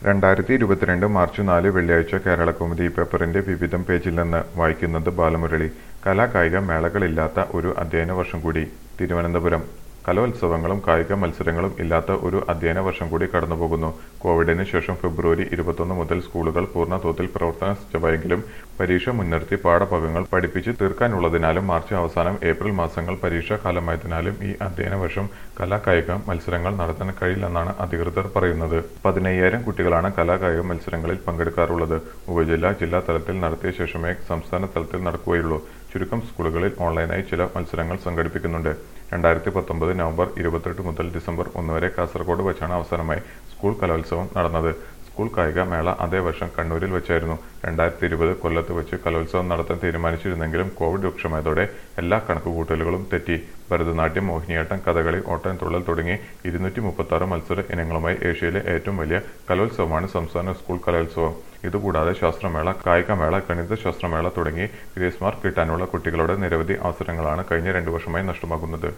രണ്ടായിരത്തി ഇരുപത്തിരണ്ട് മാർച്ച് നാല് വെള്ളിയാഴ്ച കേരളകൗമുദി പേപ്പറിന്റെ വിവിധം പേജിൽ നിന്ന് വായിക്കുന്നത് ബാലമുരളി കലാ കായിക മേളകളില്ലാത്ത ഒരു അധ്യയന വർഷം കൂടി തിരുവനന്തപുരം കലോത്സവങ്ങളും കായിക മത്സരങ്ങളും ഇല്ലാത്ത ഒരു അധ്യയന വർഷം കൂടി കടന്നുപോകുന്നു കോവിഡിന് ശേഷം ഫെബ്രുവരി ഇരുപത്തൊന്ന് മുതൽ സ്കൂളുകൾ പൂർണ്ണതോതിൽ പ്രവർത്തനം സജ്ജമായെങ്കിലും പരീക്ഷ മുൻനിർത്തി പാഠഭാഗങ്ങൾ പഠിപ്പിച്ച് തീർക്കാനുള്ളതിനാലും മാർച്ച് അവസാനം ഏപ്രിൽ മാസങ്ങൾ പരീക്ഷാ കാലമായതിനാലും ഈ അധ്യയന വർഷം കലാ കായിക മത്സരങ്ങൾ നടത്താൻ കഴിയില്ലെന്നാണ് അധികൃതർ പറയുന്നത് പതിനയ്യായിരം കുട്ടികളാണ് കലാ കായിക മത്സരങ്ങളിൽ പങ്കെടുക്കാറുള്ളത് ഉപജില്ലാ ജില്ലാ തലത്തിൽ നടത്തിയ ശേഷമേ സംസ്ഥാന തലത്തിൽ നടക്കുകയുള്ളൂ ചുരുക്കം സ്കൂളുകളിൽ ഓൺലൈനായി ചില മത്സരങ്ങൾ സംഘടിപ്പിക്കുന്നുണ്ട് രണ്ടായിരത്തി പത്തൊമ്പത് നവംബർ ഇരുപത്തെട്ട് മുതൽ ഡിസംബർ ഒന്ന് വരെ കാസർഗോഡ് വെച്ചാണ് അവസാനമായി സ്കൂൾ കലോത്സവം നടന്നത് സ്കൂൾ കായിക മേള അതേ വർഷം കണ്ണൂരിൽ വെച്ചായിരുന്നു രണ്ടായിരത്തി ഇരുപത് കൊല്ലത്ത് വെച്ച് കലോത്സവം നടത്താൻ തീരുമാനിച്ചിരുന്നെങ്കിലും കോവിഡ് രൂക്ഷമായതോടെ എല്ലാ കണക്കുകൂട്ടലുകളും തെറ്റി ഭരതനാട്യം മോഹിനിയാട്ടം കഥകളി ഓട്ടൻതുള്ളൽ തുടങ്ങി ഇരുന്നൂറ്റി മുപ്പത്തി ആറ് മത്സര ഇനങ്ങളുമായി ഏഷ്യയിലെ ഏറ്റവും വലിയ കലോത്സവമാണ് സംസ്ഥാന സ്കൂൾ കലോത്സവം ഇതുകൂടാതെ ശാസ്ത്രമേള കായികമേള ഗണിത ശാസ്ത്രമേള തുടങ്ങി ഗ്രേസ് മാർക്ക് കിട്ടാനുള്ള കുട്ടികളുടെ നിരവധി അവസരങ്ങളാണ് കഴിഞ്ഞ രണ്ടു വർഷമായി നഷ്ടമാകുന്നത്